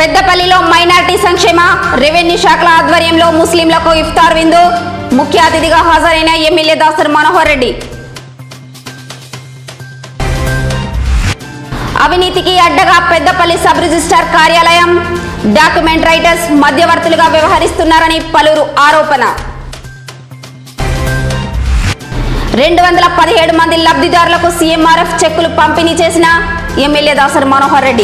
పెద్దపల్లిలో మైనార్టీ సంక్షేమ రెవెన్యూ శాఖల ఆధ్వర్యంలో ముస్లింలకు ఇఫ్తార్ విందు ముఖ్య అతిథిగా హాజరైన ఎమ్మెల్యే దాసర్ మనోహర్ రెడ్డి అవినీతికి అడ్డగా పెద్దపల్లి సబ్ రిజిస్ట్రార్ కార్యాలయం డాక్యుమెంట్ రైటర్స్ మధ్యవర్తులుగా వ్యవహరిస్తున్నారని పలువురు ఆరోపణ రెండు వందల పదిహేడు మంది లబ్ధిదారులకు సీఎంఆర్ఎఫ్ చెక్కులు పంపిణీ చేసిన ఎమ్మెల్యే దాసర్ మనోహర్ రెడ్డి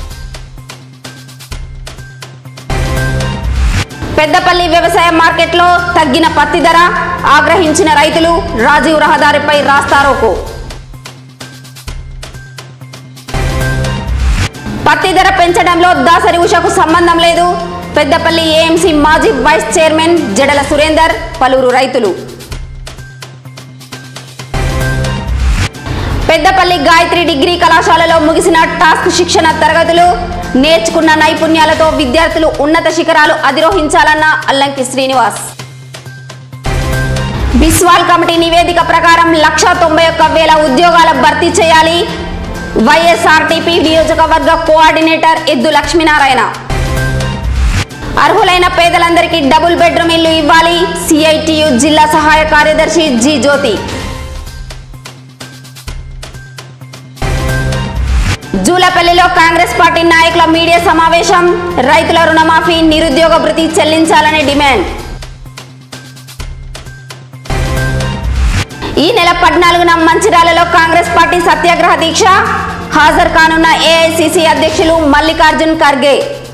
పెద్దపల్లి వ్యవసాయ మార్కెట్లో తగ్గిన పత్తి ధర ఆగ్రహించిన రైతులు రాజీవ్ రహదారిపై రాస్తారోకు పత్తి ధర పెంచడంలో దాసరి ఉషకు సంబంధం లేదు పెద్దపల్లి ఏఎంసీ మాజీ వైస్ చైర్మన్ జడల సురేందర్ పలువురు రైతులు పెద్దపల్లి గాయత్రి డిగ్రీ కళాశాలలో ముగిసిన టాస్క్ శిక్షణ తరగతులు నేర్చుకున్న నైపుణ్యాలతో విద్యార్థులు ఉన్నత శిఖరాలు అధిరోహించాలన్న అల్లంకి శ్రీనివాస్ బిస్వాల్ కమిటీ నివేదిక ప్రకారం లక్ష తొంభై ఒక్క వేల ఉద్యోగాల భర్తీ చేయాలి వైఎస్ఆర్టీపీ నియోజకవర్గ కోఆర్డినేటర్ ఎద్దు లక్ష్మీనారాయణ అర్హులైన పేదలందరికీ డబుల్ బెడ్రూమ్ ఇల్లు ఇవ్వాలి సిఐటియు జిల్లా సహాయ కార్యదర్శి జి జ్యోతి జూలపల్లిలో కాంగ్రెస్ పార్టీ నాయకుల మీడియా సమావేశం రైతుల రుణమాఫీ నిరుద్యోగ భృతి చెల్లించాలని డిమాండ్ ఈ నెల పద్నాలుగున మంచిర్యాలలో కాంగ్రెస్ పార్టీ సత్యాగ్రహ దీక్ష హాజరు కానున్న ఏఐసిసి అధ్యక్షులు మల్లికార్జున్ ఖర్గే